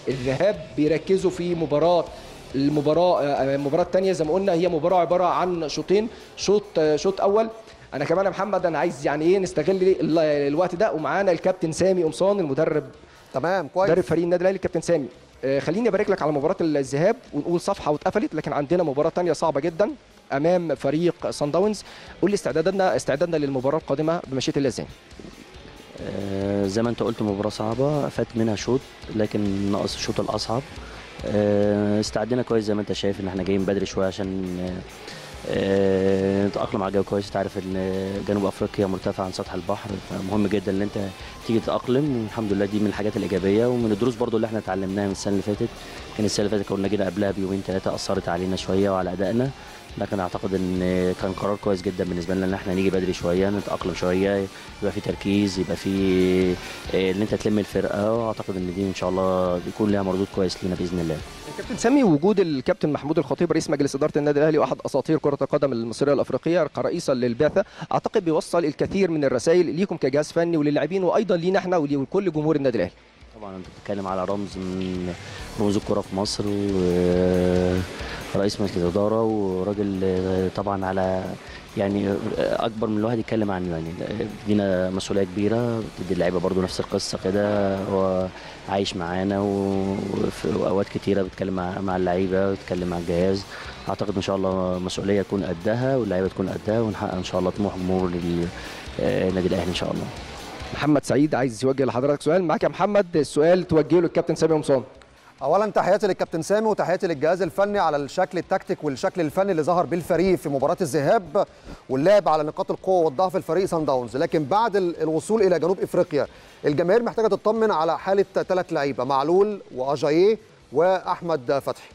الذهاب بيركزوا في مباراه المباراه آه، المباراه الثانيه زي ما قلنا هي مباراه عباره عن شوطين شوط آه، شوط اول انا كمان يا محمد انا عايز يعني ايه نستغل ال- الوقت ده ومعانا الكابتن سامي قمصان المدرب تمام كويس مدرب فريق النادي الاهلي الكابتن سامي آه، خليني ابارك لك على مباراه الذهاب ونقول صفحه واتقفلت لكن عندنا مباراه تانية صعبه جدا امام فريق سان داونز قول لي استعدادنا استعدادنا للمباراه القادمه بمشيئه الله ازاي آه، زي ما انت قلت مباراة صعبة فات منها شوط لكن ناقص الشوط الأصعب آه، استعدينا كويس زي ما انت شايف ان احنا جايين بدري شوية عشان آه، آه، نتأقلم على الجو كويس انت عارف ان جنوب افريقيا مرتفع عن سطح البحر فمهم جدا ان انت تيجي تتأقلم والحمد لله دي من الحاجات الإيجابية ومن الدروس برضو اللي احنا اتعلمناها من السنة اللي فاتت كان السنة اللي فاتت كنا جينا قبلها بيومين ثلاثة أثرت علينا شوية وعلى أدائنا لكن اعتقد ان كان قرار كويس جدا بالنسبه لنا ان احنا نيجي بدري شويه نتاقلم شويه يبقى في تركيز يبقى في آه، ان انت تلم الفرقه واعتقد ان دي ان شاء الله يكون لها مردود كويس لينا باذن الله كابتن سامي وجود الكابتن محمود الخطيب رئيس مجلس اداره النادي الاهلي واحد اساطير كره القدم المصريه الافريقيه كرئيسا للبعثه اعتقد بيوصل الكثير من الرسائل ليكم كجهاز فني وللاعبين وايضا لينا احنا ولكل جمهور النادي الاهلي طبعا انت بتتكلم على رمز من رموز الكره في مصر ورئيس مجلس الاداره وراجل آه، طبعا على يعني آه، اكبر من الواحد يتكلم عنه يعني لينا مسؤوليه كبيره بتدي اللعيبه برضو نفس القصه كده هو عايش معانا و- وفي اوقات كتيره بيتكلم مع مع اللعيبه بيتكلم مع الجهاز اعتقد ان شاء الله مسؤوليه تكون قدها واللعيبه تكون قدها ونحقق ان شاء الله طموح جمهور ال- آه، النادي الاهلي ان شاء الله محمد سعيد عايز يوجه لحضرتك سؤال معاك يا محمد السؤال توجهه للكابتن سامي قمصان اولا تحياتي للكابتن سامي وتحياتي للجهاز الفني على الشكل التكتيك والشكل الفني اللي ظهر بيه الفريق في مباراه الذهاب واللعب على نقاط القوه والضعف الفريق سان داونز لكن بعد ال- الوصول الى جنوب افريقيا الجماهير محتاجه تطمن على حاله ثلاث لعيبه معلول واجاييه واحمد فتحي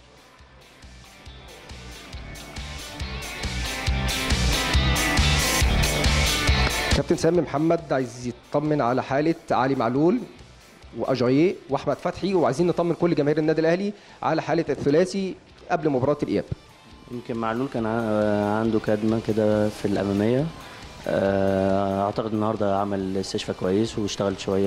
كابتن سامي محمد عايز يطمن على حاله علي معلول واجاييه واحمد فتحي وعايزين نطمن كل جماهير النادي الاهلي على حاله الثلاثي قبل مباراه الاياب يمكن معلول كان ع- عنده كدمه كده في الاماميه آه، اعتقد النهارده عمل استشفاء كويس واشتغل شويه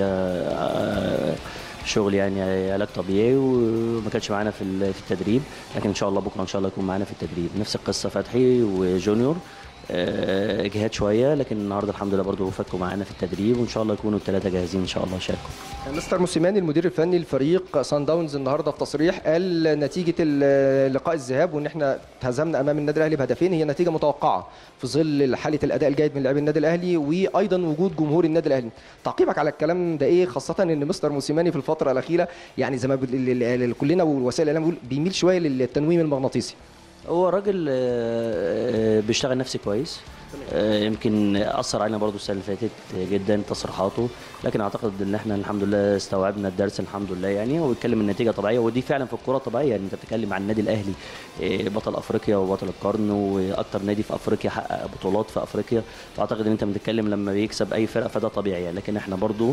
آه، شغل يعني علاج طبيعي وما كانش معانا في ال- في التدريب لكن ان شاء الله بكره ان شاء الله يكون معانا في التدريب نفس القصه فتحي وجونيور آه، اجهاد شويه لكن النهارده الحمد لله برضو فكوا معانا في التدريب وان شاء الله يكونوا الثلاثه جاهزين ان شاء الله يشاركوا مستر موسيماني المدير الفني لفريق سان داونز النهارده في تصريح قال نتيجه ال- لقاء الذهاب وان احنا تهزمنا امام النادي الاهلي بهدفين هي نتيجه متوقعه في ظل حاله الاداء الجيد من لاعبي النادي الاهلي وايضا وجود جمهور النادي الاهلي تعقيبك على الكلام ده ايه خاصه ان مستر موسيماني في الفتره الاخيره يعني زي ما بال- ال- ال- كلنا ووسائل الاعلام بيقول بيميل شويه للتنويم المغناطيسي هو راجل آه، آه، بيشتغل نفسي كويس آه، يمكن اثر علينا برضو السنه اللي فاتت جدا تصريحاته لكن اعتقد ان احنا الحمد لله استوعبنا الدرس الحمد لله يعني هو بيتكلم النتيجه طبيعيه ودي فعلا في الكوره طبيعيه يعني انت بتتكلم عن النادي الاهلي آه، بطل افريقيا وبطل القرن واكتر نادي في افريقيا حقق بطولات في افريقيا فاعتقد ان انت بتتكلم لما بيكسب اي فرقه فده طبيعي يعني لكن احنا برضو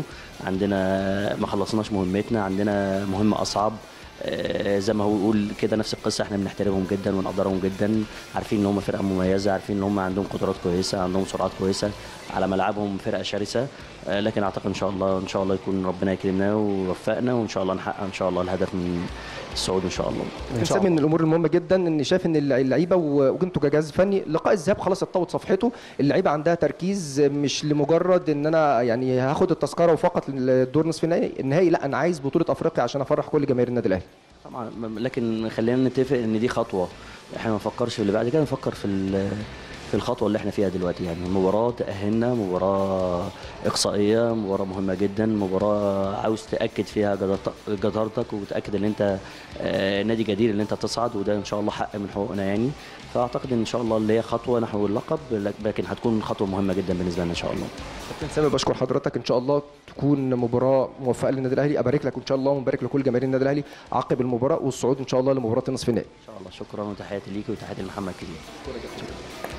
عندنا ما خلصناش مهمتنا عندنا مهمه اصعب آه، زي ما هو يقول كده نفس القصه احنا بنحترمهم جدا ونقدرهم جدا عارفين ان هم فرقه مميزه عارفين ان هم عندهم قدرات كويسه عندهم سرعات كويسه على ملعبهم فرقه شرسه آه، لكن اعتقد ان شاء الله ان شاء الله يكون ربنا يكرمنا ويوفقنا وان شاء الله نحقق ان شاء الله الهدف من الصعود ان شاء الله كابتن سامي من الامور المهمه جدا ان شايف ان اللعيبه و- وانتوا كجهاز فني لقاء الذهاب خلاص اتطوت صفحته اللعيبه عندها تركيز مش لمجرد ان انا يعني هاخد التذكره وفقط للدور نصف النهائي النهائي لا انا عايز بطوله افريقيا عشان افرح كل جماهير النادي الاهلي طبعا م- لكن خلينا نتفق ان دي خطوه احنا ما نفكرش في اللي بعد كده نفكر في ال- في الخطوه اللي احنا فيها دلوقتي يعني مباراه تاهلنا مباراه اقصائيه مباراه مهمه جدا مباراه عاوز تاكد فيها جدارت- جدارتك وتاكد ان انت آه، نادي جدير ان انت تصعد وده ان شاء الله حق من حقوقنا يعني فاعتقد ان شاء الله اللي هي خطوه نحو اللقب لك- لكن هتكون خطوه مهمه جدا بالنسبه لنا ان شاء الله كابتن سامي بشكر حضرتك ان شاء الله تكون مباراه موفقه للنادي الاهلي ابارك لك ان شاء الله ونبارك لكل جماهير النادي الاهلي عقب المباراه والصعود ان شاء الله لمباراه النصف النهائي ان شاء الله شكرا وتحياتي ليك وتحياتي لمحمد كريم